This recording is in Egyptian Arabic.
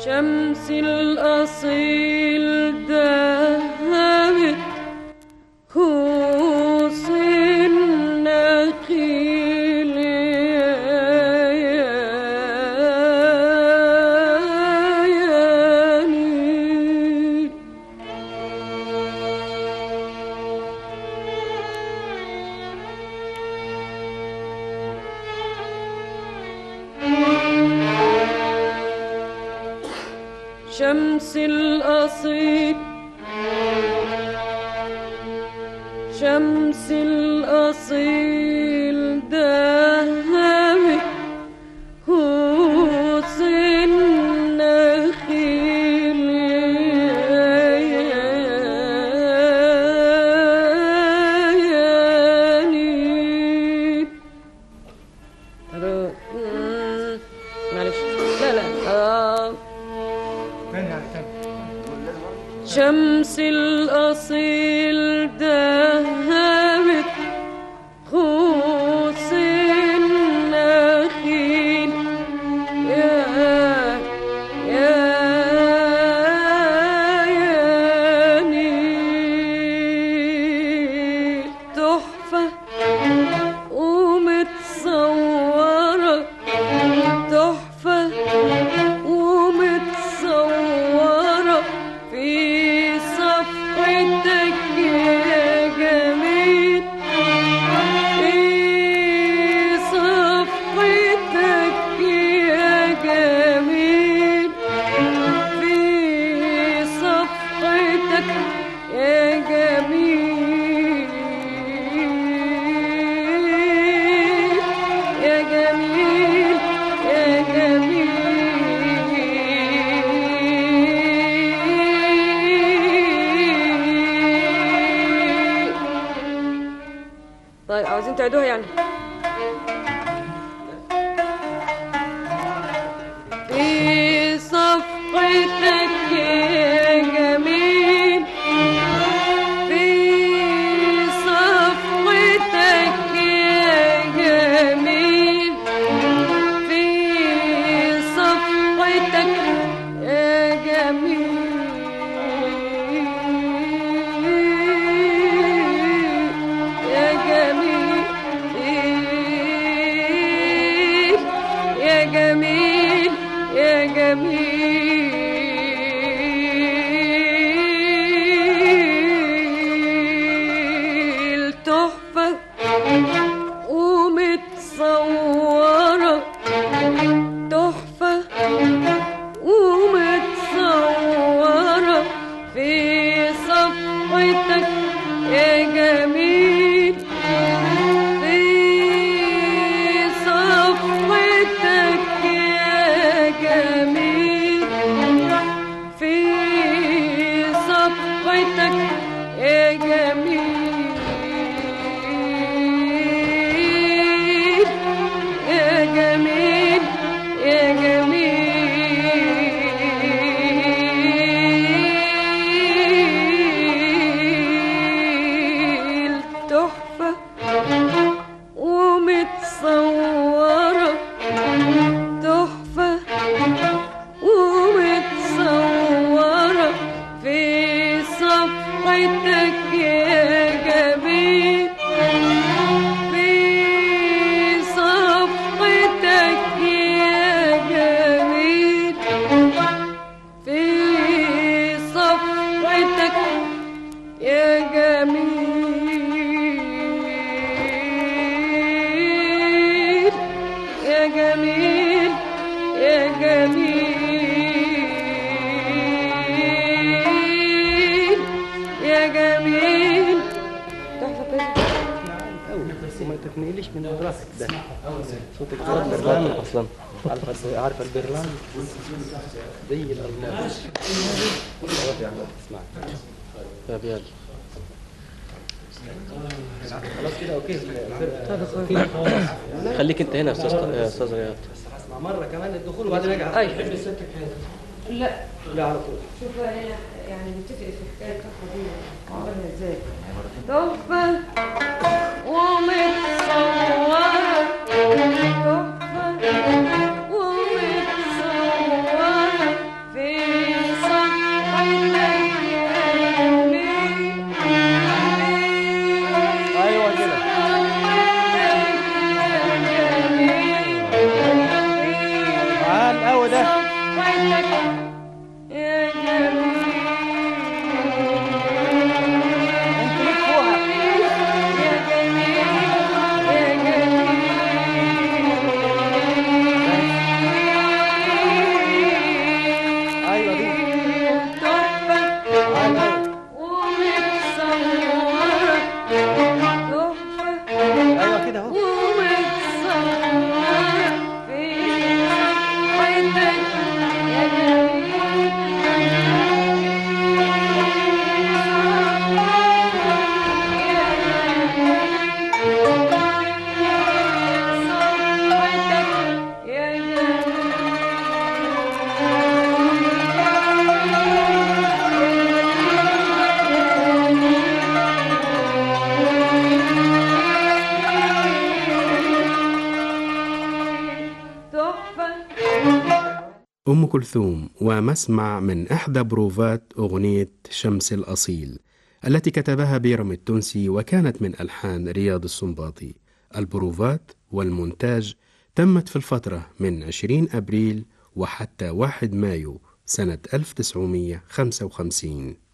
شمس الأصيل ذهبت خوص النخيل يا يا نيل شمس الأصيل شمس الأصيل ذهبت هوس النخيل يا نيل ألو. مم. معلش لا لا آه. تاني يعني تاني شمس الأصيل ذهبت خوص النخيل يا يا يا نيل تحفة ومتصورة تحفة ومتصورة في صفحتك يا جميل في صفحتك يا جميل في صفحتك يا جميل يا جميل يا جميل طيب عاوزين تعيدوها يعني في صفحتك يا جميل في صفحتك يا جميل في صفحتك يا جميل يا جميل يا جميل يا جميل تحفة ومتصورة تحفة ومتصورة في صفحتك يا جميل في صفحتك يا جميل في صفحتك يا جميل يا جميل يا جميل تحفة ومتصورة تحفة ومتصورة في صفحتك يا جميل في صفحتك يا جميل في صفحتك يا جميل يا جميل يا جميل يا جميل تحفة كده أوي بس ما تتنقلش من راسك ده صوتك صوت برلان اصلا عارفه عارفه البرلان زي الالماس اسمع طب يلا خلاص كده اوكي خليك انت هنا يا استاذ يا استاذ رياض اسمع مره كمان الدخول وبعدين ارجع أيوة. تحب السكه لا لا على طول شوف يعني نتفق في حكايه التحفه دي عملها ازاي تحفه ومتصوره تحفه ومتصوره في أم كلثوم ومسمع من إحدى بروفات أغنية شمس الأصيل التي كتبها بيرم التونسي وكانت من ألحان رياض السنباطي البروفات والمونتاج تمت في الفترة من 20 أبريل وحتى 1 مايو سنة 1955